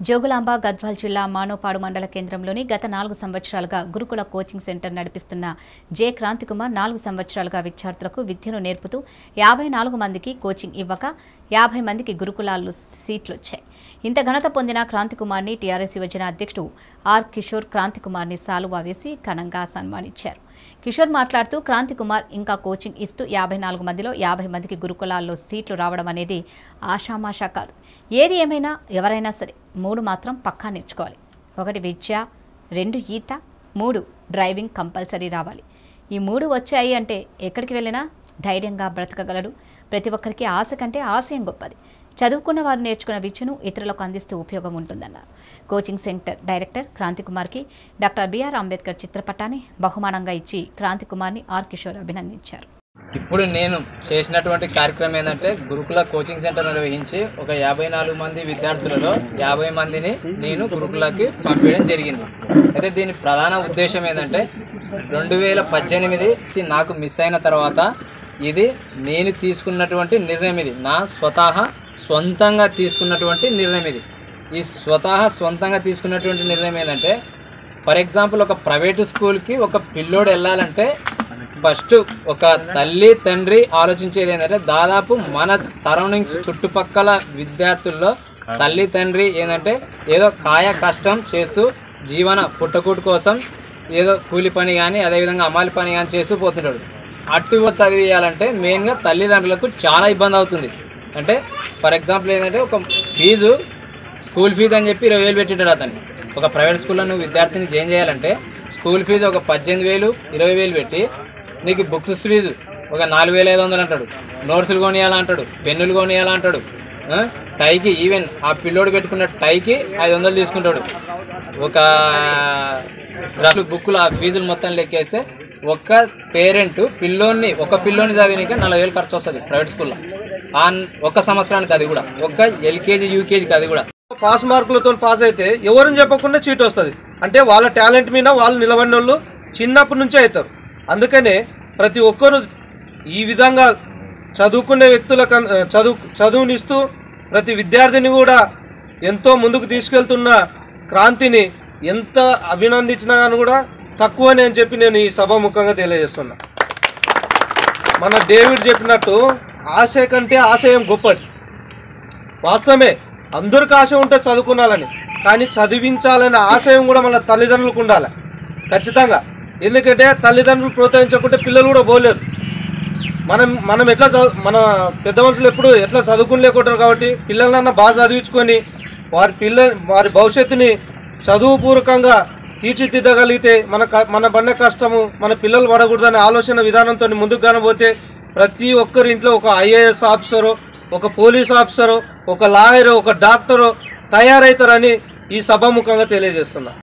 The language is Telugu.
జోగులాంబ గద్వాల్ జిల్లా మానోపాడు మండల కేంద్రంలోని గత నాలుగు సంవత్సరాలుగా గురుకుల కోచింగ్ సెంటర్ నడిపిస్తున్న జె క్రాంతికుమార్ నాలుగు సంవత్సరాలుగా విద్యార్థులకు విద్యను నేర్పుతూ యాభై నాలుగు మందికి కోచింగ్ ఇవ్వక యాభై మందికి గురుకులాల్లో సీట్లు వచ్చాయి ఇంత ఘనత పొందిన క్రాంతికుమార్ని టీఆర్ఎస్ యువజన అధ్యక్షుడు ఆర్ కిషోర్ క్రాంతికుమార్ని సాలువా వేసి ఘనంగా సన్మానించారు కిషోర్ మాట్లాడుతూ క్రాంతికుమార్ ఇంకా కోచింగ్ ఇస్తూ యాభై నాలుగు మందిలో యాభై మందికి గురుకులాల్లో సీట్లు రావడం అనేది ఆషామాషా కాదు ఏది ఏమైనా ఎవరైనా సరే మూడు మాత్రం పక్కా నేర్చుకోవాలి ఒకటి విద్య రెండు ఈత మూడు డ్రైవింగ్ కంపల్సరీ రావాలి ఈ మూడు వచ్చాయి అంటే ఎక్కడికి వెళ్ళినా ధైర్యంగా బ్రతకగలడు ప్రతి ఒక్కరికి ఆశ కంటే ఆశయం గొప్పది చదువుకున్న వారు నేర్చుకున్న విద్యను ఇతరులకు అందిస్తూ ఉపయోగం ఉంటుందన్నారు కోచింగ్ సెంటర్ డైరెక్టర్ క్రాంతికుమార్కి డాక్టర్ బిఆర్ అంబేద్కర్ చిత్రపటాన్ని బహుమానంగా ఇచ్చి క్రాంతికుమార్ని ఆర్ కిషోర్ అభినందించారు ఇప్పుడు నేను చేసినటువంటి కార్యక్రమం ఏంటంటే గురుకుల కోచింగ్ సెంటర్ నిర్వహించి ఒక యాభై నాలుగు మంది విద్యార్థులలో యాభై మందిని నేను గురుకులకి పంపించడం జరిగింది అయితే దీని ప్రధాన ఉద్దేశం ఏంటంటే రెండు వేల పద్దెనిమిది నాకు మిస్ అయిన తర్వాత ఇది నేను తీసుకున్నటువంటి నిర్ణయం ఇది నా స్వతహా స్వంతంగా తీసుకున్నటువంటి నిర్ణయం ఇది ఈ స్వతహా స్వంతంగా తీసుకున్నటువంటి నిర్ణయం ఏంటంటే ఫర్ ఎగ్జాంపుల్ ఒక ప్రైవేటు స్కూల్కి ఒక పిల్లోడు వెళ్ళాలంటే ఫస్ట్ ఒక తల్లి తండ్రి ఆలోచించేది ఏంటంటే దాదాపు మన సరౌండింగ్స్ చుట్టుపక్కల విద్యార్థుల్లో తల్లి తండ్రి ఏంటంటే ఏదో కాయ కష్టం చేస్తూ జీవన పుట్టకూటు కోసం ఏదో కూలి పని కానీ అదేవిధంగా అమాలి పని కానీ చేస్తూ పోతుంటాడు అటు చదివేయాలంటే మెయిన్గా తల్లిదండ్రులకు చాలా ఇబ్బంది అవుతుంది అంటే ఫర్ ఎగ్జాంపుల్ ఏంటంటే ఒక ఫీజు స్కూల్ ఫీజు అని చెప్పి ఇరవై వేలు పెట్టింటాడు అతను ఒక ప్రైవేట్ స్కూల్లో నువ్వు విద్యార్థిని జాయిన్ చేయాలంటే స్కూల్ ఫీజు ఒక పద్దెనిమిది వేలు ఇరవై వేలు పెట్టి నీకు బుక్స్ ఫీజు ఒక నాలుగు వేల ఐదు వందలు అంటాడు నోట్సులు కొనియాలంటాడు పెన్నులు కొనియాలంటాడు ఆ? టైకి ఈవెన్ ఆ పిల్లోడు పెట్టుకున్న టైకి ఐదు వందలు తీసుకుంటాడు ఒక డ్రెస్సులు బుక్కులు ఆ ఫీజులు మొత్తం లెక్కేస్తే ఒక్క పేరెంట్ పిల్లోని ఒక పిల్లోని చదివినాక నలభై వేలు ఖర్చు వస్తుంది ప్రైవేట్ స్కూల్లో ఆ ఒక సంవత్సరానికి అది కూడా ఒక ఎల్కేజీ యూకేజీకి అది కూడా పాస్ మార్కులతో పాస్ అయితే ఎవరిని చెప్పకుండా చీట్ వస్తుంది అంటే వాళ్ళ టాలెంట్ మీద వాళ్ళు నిలబడిన వాళ్ళు చిన్నప్పటి నుంచే అవుతారు అందుకనే ప్రతి ఒక్కరు ఈ విధంగా చదువుకునే వ్యక్తులకు అన్- చదువు చదువునిస్తూ ప్రతి విద్యార్థిని కూడా ఎంతో ముందుకు తీసుకెళ్తున్న క్రాంతిని ఎంత అభినందించినా కానీ కూడా తక్కువనే అని చెప్పి నేను ఈ సభాముఖంగా తెలియజేస్తున్నా మన డేవిడ్ చెప్పినట్టు ఆశ కంటే ఆశయం గొప్పది వాస్తవమే అందరికి ఆశ ఉంటే చదువుకున్నాలని కానీ చదివించాలనే ఆశయం కూడా మన తల్లిదండ్రులకు ఉండాలి ఖచ్చితంగా ఎందుకంటే తల్లిదండ్రులు ప్రోత్సహించకుంటే పిల్లలు కూడా పోలేరు మనం మనం ఎట్లా చదువు మన పెద్ద మనుషులు ఎప్పుడు ఎట్లా చదువుకుని లేకుంటారు కాబట్టి పిల్లలన్నా బాగా చదివించుకొని వారి పిల్ల వారి భవిష్యత్తుని చదువుపూర్వకంగా తీర్చిదిద్దగలిగితే మన క- మన పడిన కష్టము మన పిల్లలు పడకూడదనే ఆలోచన విధానంతో ముందుకు కనబోతే ప్రతి ఒక్కరి ఇంట్లో ఒక ఐఏఎస్ ఆఫీసరు ఒక పోలీస్ ఆఫీసరు ఒక లాయరు ఒక డాక్టరు తయారవుతారని ఈ సభాముఖంగా తెలియజేస్తున్నా